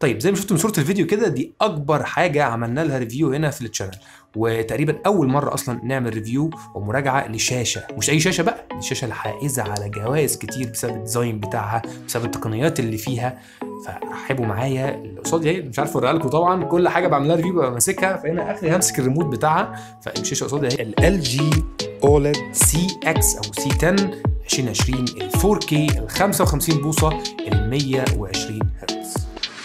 طيب زي ما شفتوا من صوره الفيديو كده دي اكبر حاجه عملنا لها ريفيو هنا في الشانل وتقريبا اول مره اصلا نعمل ريفيو ومراجعه لشاشه مش اي شاشه بقى دي شاشه الحائزه على جوائز كتير بسبب الديزاين بتاعها بسبب التقنيات اللي فيها فرحبوا معايا اللي قصادي اهي مش عارف اوريها لكم طبعا كل حاجه بعملها ريفيو ببقى ماسكها فهنا اخري همسك الريموت بتاعها فالشاشه قصادي اهي ال جي اولد سي اكس او سي 10 2020 ال 4K ال 55 بوصه ال 120 هرتز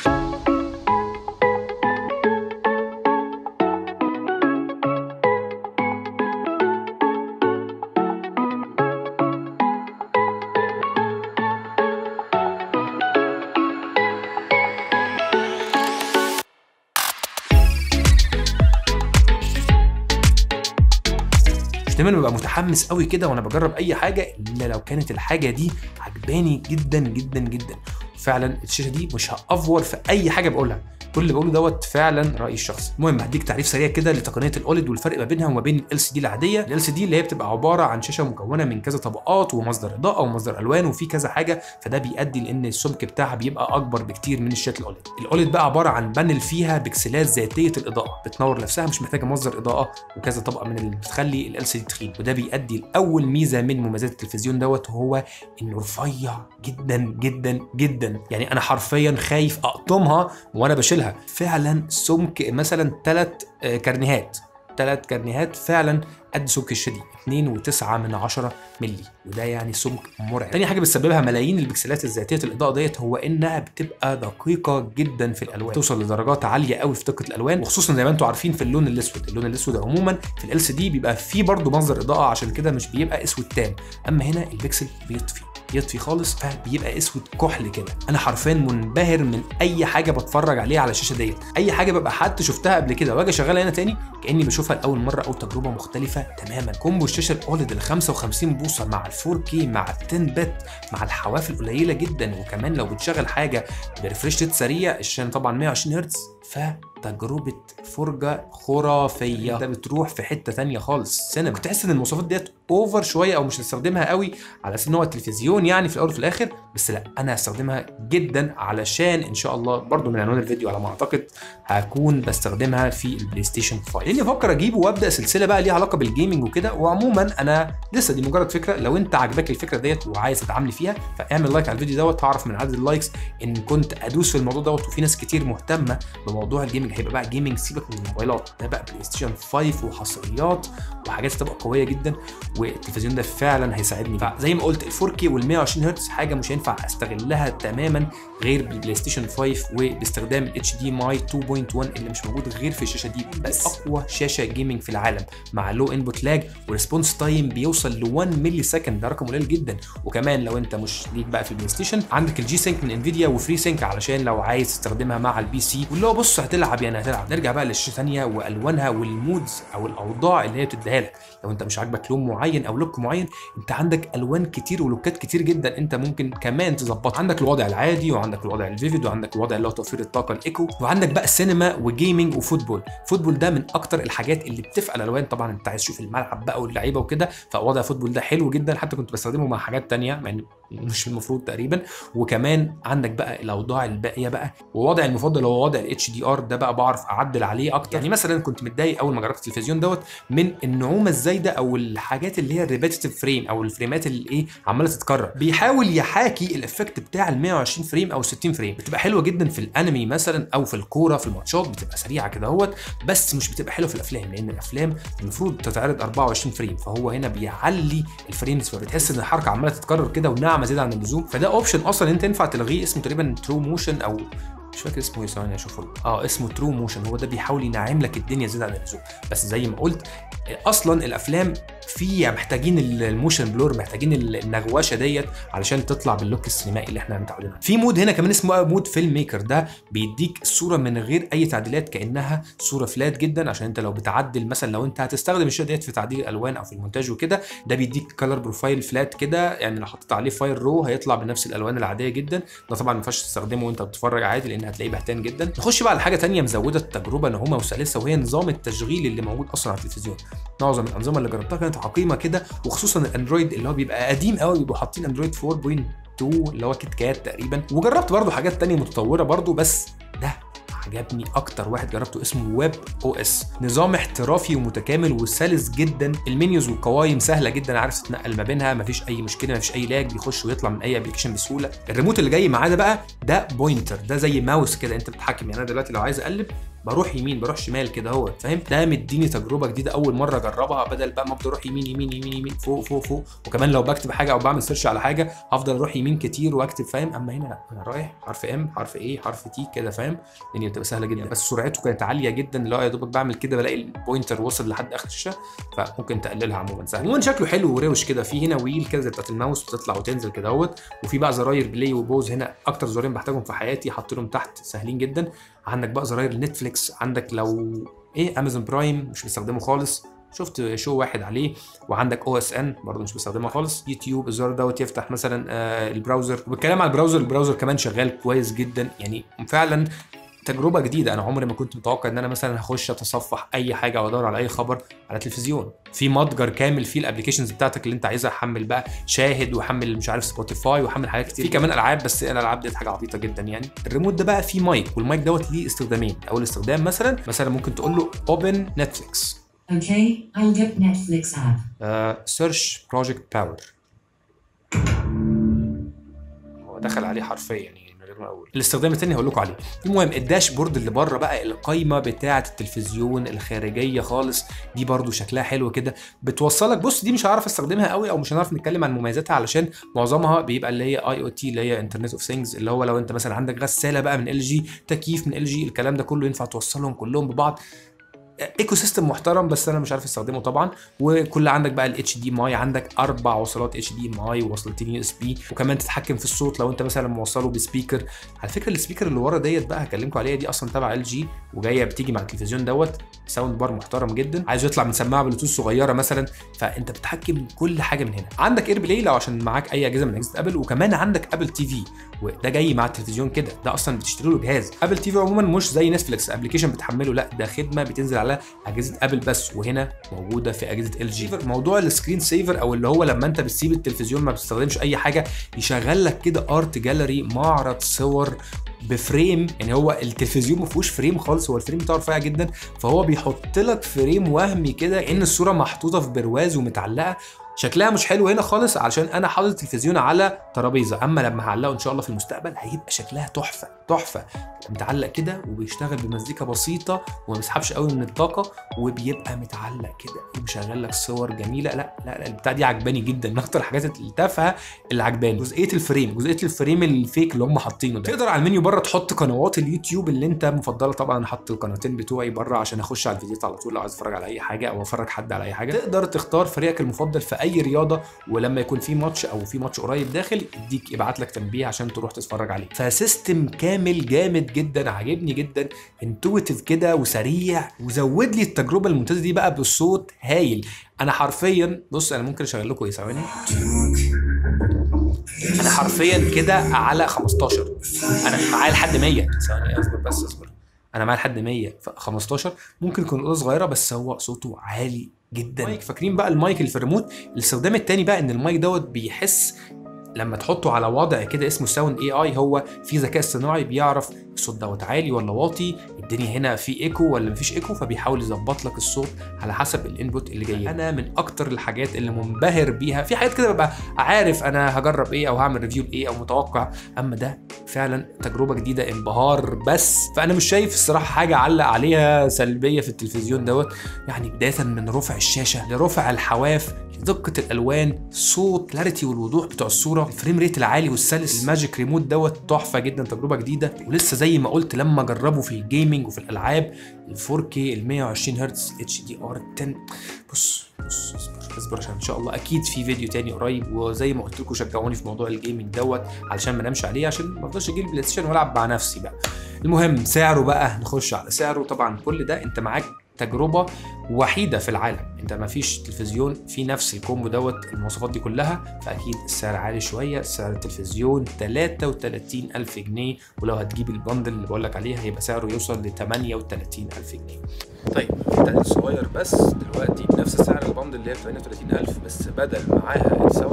مش دايما ببقى متحمس قوي كده وانا بجرب اي حاجه الا لو كانت الحاجه دي عجباني جدا جدا جدا فعلا الشاشه دي مش هافور في اي حاجه بقولها كل اللي بقوله دوت فعلا رايي الشخصي المهم هديك تعريف سريع كده لتقنيه الاوليد والفرق ما بينها وما بين ال سي دي العاديه ال سي دي اللي هي بتبقى عباره عن شاشه مكونه من كذا طبقات ومصدر اضاءه ومصدر الوان وفي كذا حاجه فده بيؤدي لان السمك بتاعها بيبقى اكبر بكتير من الشاشات الاوليد الاوليد بقى عباره عن بانل فيها بكسلات ذاتيه الاضاءه بتنور نفسها مش محتاجه مصدر اضاءه وكذا طبقه من اللي بتخلي ال سي دي تخين وده بيؤدي لاول ميزه من مميزات التلفزيون دوت وهو انه رفيع جدا جدا جدا يعني انا حرفيا خايف اقطمها وانا بشيلها فعلا سمك مثلا ثلاث كرنيهات ثلاث كرنيهات فعلا قد سمك الشديد 2.9 من 10 مللي وده يعني سمك مرعب تاني حاجه بتسببها ملايين البكسلات الذاتيه الاضاءه ديت هو انها بتبقى دقيقه جدا في الالوان توصل لدرجات عاليه قوي في دقه الالوان وخصوصا زي ما انتم عارفين في اللون الاسود اللون الاسود عموما في ال سي دي بيبقى فيه برضه مصدر اضاءه عشان كده مش بيبقى اسود تام اما هنا البكسل بيطفي يطفي خالص فبيبقى اسود كحل كده انا حرفيا منبهر من اي حاجه بتفرج عليها على الشاشه ديت اي حاجه ببقى حتى شفتها قبل كده واجي اشغلها هنا تاني كاني بشوفها لاول مره او تجربه مختلفه تماما كومبو الشاشه الاولد ال 55 بوصه مع ال 4K مع ال 10 بت مع الحواف القليله جدا وكمان لو بتشغل حاجه بريفريش ريت سريع الشاشه طبعا 120 هرتز فتجربه فرجه خرافيه ده بتروح في حته تانية خالص سينما كنت تحس ان المواصفات ديت اوفر شويه او مش هستخدمها قوي على اساس ان هو التلفزيون يعني في الاول وفي الاخر بس لا انا هستخدمها جدا علشان ان شاء الله برضو من عنوان الفيديو على ما اعتقد هكون بستخدمها في البلاي ستيشن 5 لاني افكر اجيبه وابدا سلسله بقى ليها علاقه بالجيمنج وكده وعموما انا لسه دي مجرد فكره لو انت عجبك الفكره ديت وعايز تدعمني فيها فاعمل لايك على الفيديو دوت هعرف من عدد اللايكس ان كنت ادوس في الموضوع دوت وفي ناس كتير مهتمه بموضوع الجيمنج هيبقى بقى جيمنج سيبك من الموبايلات ده بقى بلاي ستيشن 5 وحصريات وحاجات هتبقى قويه جدا والتلفزيون ده فعلا هيساعدني فزي ما قلت ال 4K وال 120 هرتز حاجه مش هينفع استغلها تماما غير بالبلاي ستيشن 5 وباستخدام ال HDMI 2.1 اللي مش موجود غير في الشاشه دي بس اقوى شاشه جيمنج في العالم مع لو انبوت لاج وريسبونس تايم بيوصل ل 1 ملي سكند ده رقم قليل جدا وكمان لو انت مش ليك بقى في البلاي ستيشن عندك الجي سينك من انفيديا وفري سينك علشان لو عايز تستخدمها مع البي سي واللي هو بص هتلعب يعني هتلعب نرجع بقى للشاشه ثانيه والوانها والمودز او الاوضاع اللي هي بتديها لك لو انت مش عاجبك لون معين او لوك معين انت عندك الوان كتير ولوكات كتير جدا انت ممكن كمان تظبطها عندك الوضع العادي وعندك الوضع الفيفيد وعندك الوضع اللي هو توفير الطاقه الايكو وعندك بقى السينما وجيمنج وفوتبول فوتبول ده من اكتر الحاجات اللي بتفقع الالوان طبعا انت عايز تشوف الملعب بقى واللعيبه وكده فوضع فوتبول ده حلو جدا حتى كنت بستخدمه مع حاجات تانية يعني مش المفروض تقريبا وكمان عندك بقى الاوضاع الباقيه بقى ووضع المفضل هو وضع الاتش دي ار ده بقى بعرف اعدل عليه اكتر يعني مثلا كنت متضايق اول ما جربت التلفزيون دوت من النعومه الزايده او الحاجات اللي هي الريبيتيتيف فريم او الفريمات اللي ايه عماله تتكرر بيحاول يحاكي الافكت بتاع ال 120 فريم او 60 فريم بتبقى حلوه جدا في الانمي مثلا او في الكوره في الماتشات بتبقى سريعه كده اهوت بس مش بتبقى حلوه في الافلام لان الافلام المفروض تتعرض 24 فريم فهو هنا بيعلي الفريمز فبتحس ان الحركه عماله تتكرر كده وناعمه زياده عن اللزوم فده اوبشن اصلا انت ينفع تلغيه اسمه تقريبا ترو موشن او مش فاكر اسمه ايه ثواني اشوفه اه اسمه ترو موشن هو ده بيحاول ينعم لك الدنيا زياده عن اللزوم بس زي ما قلت اصلا الافلام في محتاجين الموشن بلور محتاجين النغوشه ديت علشان تطلع باللوك السينمائي اللي احنا متعودين عليه في مود هنا كمان اسمه مود فيلم ميكر ده بيديك الصوره من غير اي تعديلات كانها صوره فلات جدا عشان انت لو بتعدل مثلا لو انت هتستخدم الشاشه ديت في تعديل الالوان او في المونتاج وكده ده بيديك كلر بروفايل فلات كده يعني لو حطيت عليه فايل رو هيطلع بنفس الالوان العاديه جدا ده طبعا ما ينفعش تستخدمه وانت بتتفرج عادي لان هتلاقيه بهتان جدا نخش بقى على حاجه ثانيه مزوده التجربه نعومه وسلسه وهي نظام التشغيل اللي موجود اصلا على التلفزيون معظم الانظمه اللي جربتها كانت عقيمه كده وخصوصا الاندرويد اللي هو بيبقى قديم قوي بيبقوا حاطين اندرويد 4. 2 اللي هو كيت كات تقريبا وجربت برضو حاجات تانية متطوره برضو بس ده عجبني اكتر واحد جربته اسمه ويب او اس نظام احترافي ومتكامل وسلس جدا المنيوز والقوايم سهله جدا عارف تتنقل ما بينها مفيش اي مشكله مفيش اي لاج بيخش ويطلع من اي ابلكيشن بسهوله الريموت اللي جاي معاه ده بقى ده بوينتر ده زي ماوس كده انت بتتحكم يعني انا دلوقتي لو عايز اقلب بروح يمين بروح شمال كده اهو فاهم ده مديني تجربه جديده اول مره اجربها بدل بقى ما افضل اروح يمين يمين يمين يمين فوق فوق فوق وكمان لو بكتب حاجه او بعمل سيرش على حاجه هفضل اروح يمين كتير واكتب فاهم اما هنا لا انا رايح حرف ام حرف ايه حرف تي كده فاهم الدنيا بتبقى سهله جدا بس سرعته كانت عاليه جدا اللي هو يا دوبك بعمل كده بلاقي البوينتر وصل لحد اخر الشاشه فممكن تقللها عموما سهل عموما شكله حلو وروش كده في هنا ويل كده زي بتاعت الماوس بتطلع وتنزل كده اهوت وفي بقى زراير بلاي وبوز هنا اكتر زرارين بحتاجهم في حياتي حاطينهم تحت سهلين جدا عندك بقى زراير نتفليكس عندك لو ايه امازون برايم مش بستخدمه خالص شفت شو واحد عليه وعندك او اس ان برضه مش بستخدمها خالص يوتيوب الزرار دوت يفتح مثلا آه البراوزر وبالكلام على البراوزر البراوزر كمان شغال كويس جدا يعني فعلا تجربه جديده انا عمري ما كنت متوقع ان انا مثلا هخش اتصفح اي حاجه او ادور على اي خبر على تلفزيون في متجر كامل فيه الابلكيشنز بتاعتك اللي انت عايزها حمل بقى شاهد وحمل مش عارف سبوتيفاي وحمل حاجات كتير في كمان العاب بس الالعاب ديت حاجه عبيطه جدا يعني الريموت ده بقى فيه مايك والمايك دوت ليه استخدامين اول استخدام مثلا مثلا ممكن تقول له اوبن نتفليكس Okay, I'll get Netflix app. سيرش بروجكت باور هو دخل عليه حرفيا يعني من غير ما اقول الاستخدام الثاني هقول لكم عليه المهم الداشبورد اللي بره بقى القايمه بتاعه التلفزيون الخارجيه خالص دي برضو شكلها حلو كده بتوصلك بص دي مش هعرف استخدمها قوي او مش هنعرف نتكلم عن مميزاتها علشان معظمها بيبقى اللي هي اي او تي اللي هي انترنت اوف ثينجز اللي هو لو انت مثلا عندك غساله بقى من ال جي تكييف من ال جي الكلام ده كله ينفع توصلهم كلهم ببعض ايكو سيستم محترم بس انا مش عارف استخدمه طبعا وكل عندك بقى الاتش دي ماي عندك اربع وصلات اتش دي ماي ووصلتين يو اس بي وكمان تتحكم في الصوت لو انت مثلا موصله بسبيكر على فكره السبيكر اللي ورا ديت بقى هكلمكم عليها دي اصلا تبع ال جي وجايه بتيجي مع التلفزيون دوت ساوند بار محترم جدا عايز يطلع من سماعه بلوتوث صغيره مثلا فانت بتتحكم كل حاجه من هنا عندك اير بلاي لو عشان معاك اي اجهزه من اجهزه ابل وكمان عندك ابل تي في وده جاي مع التلفزيون كده ده اصلا بتشتري له جهاز ابل تي في عموما مش زي نتفليكس ابلكيشن بتحمله لا ده خدمه بتنزل على اجهزه ابل بس وهنا موجوده في اجهزه ال جي موضوع السكرين سيفر او اللي هو لما انت بتسيب التلفزيون ما بتستخدمش اي حاجه يشغل لك كده ارت جاليري معرض صور بفريم يعني هو التلفزيون ما فيهوش فريم خالص هو الفريم بتاعه رفيع جدا فهو بيحط لك فريم وهمي كده ان الصوره محطوطه في برواز ومتعلقه شكلها مش حلو هنا خالص علشان انا حاطط التلفزيون على ترابيزه اما لما هعلقه ان شاء الله في المستقبل هيبقى شكلها تحفه تحفه متعلق كده وبيشتغل بمزيكا بسيطه وما بيسحبش قوي من الطاقه وبيبقى متعلق كده وبيشغل لك صور جميله لا لا, لا البتاع دي عجباني جدا من اكتر الحاجات التافهه اللي عجباني جزئيه الفريم جزئيه الفريم الفيك اللي هم حاطينه ده تقدر على المنيو بره تحط قنوات اليوتيوب اللي انت مفضله طبعا انا حاطط القناتين بتوعي بره عشان اخش على الفيديوهات على طول لو عايز اتفرج على اي حاجه او افرج حد على اي حاجه تقدر تختار فريقك المفضل في اي رياضه ولما يكون في ماتش او في ماتش قريب داخل يديك يبعت لك تنبيه عشان تروح تتفرج عليه فسيستم كامل جامد جدا عاجبني جدا انتويتيف كده وسريع وزود لي التجربه الممتازه دي بقى بالصوت هايل انا حرفيا بص انا ممكن اشغل لكم ايه ثواني انا حرفيا كده على 15 انا معايا لحد 100 ثواني اصبر بس اصبر انا معايا لحد 100 ف 15 ممكن يكون الاوضه صغيره بس هو صوته عالي جدا مايك فاكرين بقى المايك اللي في الريموت الاستخدام التاني بقى ان المايك دوت بيحس لما تحطه على وضع كده اسمه ساوند اي اي هو في ذكاء اصطناعي بيعرف الصوت دوت عالي ولا واطي الدنيا هنا في ايكو ولا مفيش ايكو فبيحاول يظبط لك الصوت على حسب الانبوت اللي جاي انا من اكتر الحاجات اللي منبهر بيها في حاجات كده ببقى عارف انا هجرب ايه او هعمل ريفيو لايه او متوقع اما ده فعلا تجربه جديده انبهار بس فانا مش شايف الصراحه حاجه علق عليها سلبيه في التلفزيون دوت يعني بدايه من رفع الشاشه لرفع الحواف دقة الألوان صوت كلاريتي والوضوح بتوع الصورة الفريم ريت العالي والسلس الماجيك ريموت دوت تحفة جدا تجربة جديدة ولسه زي ما قلت لما جربه في الجيمنج وفي الألعاب ال 4K ال 120 هرتز اتش دي ار 10 بص بص اصبر اصبر عشان ان شاء الله اكيد في فيديو تاني قريب وزي ما قلت لكم شجعوني في موضوع الجيمنج دوت علشان ما انامش عليه عشان ما افضلش اجيب البلاي ستيشن والعب مع نفسي بقى المهم سعره بقى نخش على سعره طبعا كل ده انت معاك تجربه وحيده في العالم انت ما فيش تلفزيون في نفس الكومبو دوت المواصفات دي كلها فاكيد السعر عالي شويه سعر التلفزيون 33000 جنيه ولو هتجيب البندل اللي بقول لك عليه هيبقى سعره يوصل ل 38000 جنيه طيب تعديل صغير بس دلوقتي بنفس سعر البندل اللي هي 38000 بس بدل معاها الساوند بار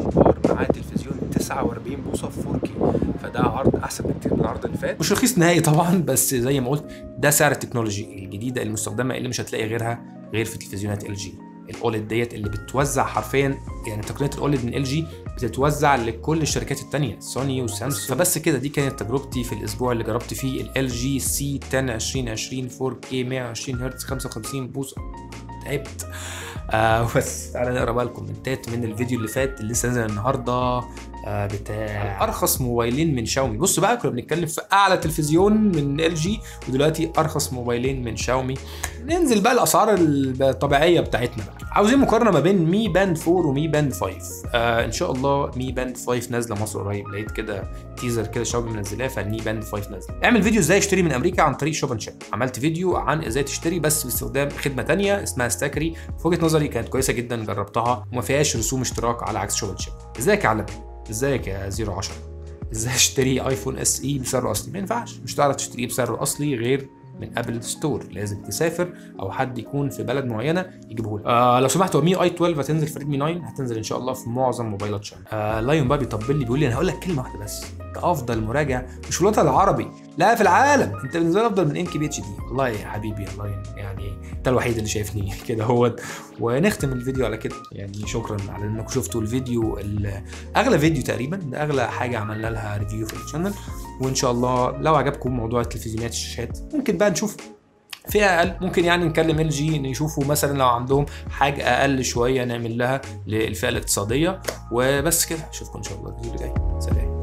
معاه تلفزيون 49 بوصه في 4K فده عرض احسن بكتير من العرض اللي فات مش رخيص نهائي طبعا بس زي ما قلت ده سعر التكنولوجي الجديده المستخدمه اللي مش هتلاقي غيرها غير في تلفزيونات ال جي الاولد ديت اللي بتوزع حرفيا يعني تقنيه الاولد من ال جي بتتوزع لكل الشركات التانية سوني وسامسونج فبس كده دي كانت تجربتي في الاسبوع اللي جربت فيه ال جي سي 10 2020 4K 120 هرتز 55 بوصه تعبت آه بس تعالى نقرا بقى الكومنتات من الفيديو اللي فات اللي لسه نازل النهارده آه بتاع ارخص موبايلين من شاومي بصوا بقى كنا بنتكلم في اعلى تلفزيون من ال جي ودلوقتي ارخص موبايلين من شاومي ننزل بقى الاسعار الطبيعيه بتاعتنا بقى عاوزين مقارنه ما بين مي باند 4 ومي باند 5 آه ان شاء الله مي باند 5 نازله مصر قريب لقيت كده تيزر كده شاومي منزلاه فالمي باند 5 نازله اعمل فيديو ازاي اشتري من امريكا عن طريق شوب شيب عملت فيديو عن ازاي تشتري بس باستخدام خدمه تانية اسمها ستاكري في وجهه نظري كانت كويسه جدا جربتها وما فيهاش رسوم اشتراك على عكس شوب شيب ازيك يا علم ازيك يا 010 ازاي اشتري ايفون اس اي بسعره الاصلي ما ينفعش مش هتعرف تشتريه بسعره الاصلي غير من ابل ستور لازم تسافر او حد يكون في بلد معينه يجيبه لك آه لو سمحت هو مي اي 12 هتنزل في ريدمي 9 هتنزل ان شاء الله في معظم موبايلات شاومي آه لايون بقى بيطبل لي بيقول لي انا هقول لك كلمه واحده بس انت افضل مراجع مش في الوطن العربي لا في العالم انت بالنسبه لي افضل من ام كي بي اتش دي والله يا حبيبي يا لايون يعني انت الوحيد اللي شايفني كده هو ونختم الفيديو على كده يعني شكرا على انكم شفتوا الفيديو اغلى فيديو تقريبا ده اغلى حاجه عملنا لها ريفيو في الشانل وان شاء الله لو عجبكم موضوع التلفزيونات الشاشات ممكن بقى نشوف فئه اقل ممكن يعني نكلم ال جي نشوفوا مثلا لو عندهم حاجه اقل شويه نعمل لها للفئه الاقتصاديه وبس كده اشوفكم ان شاء الله الفيديو اللي جاي سلام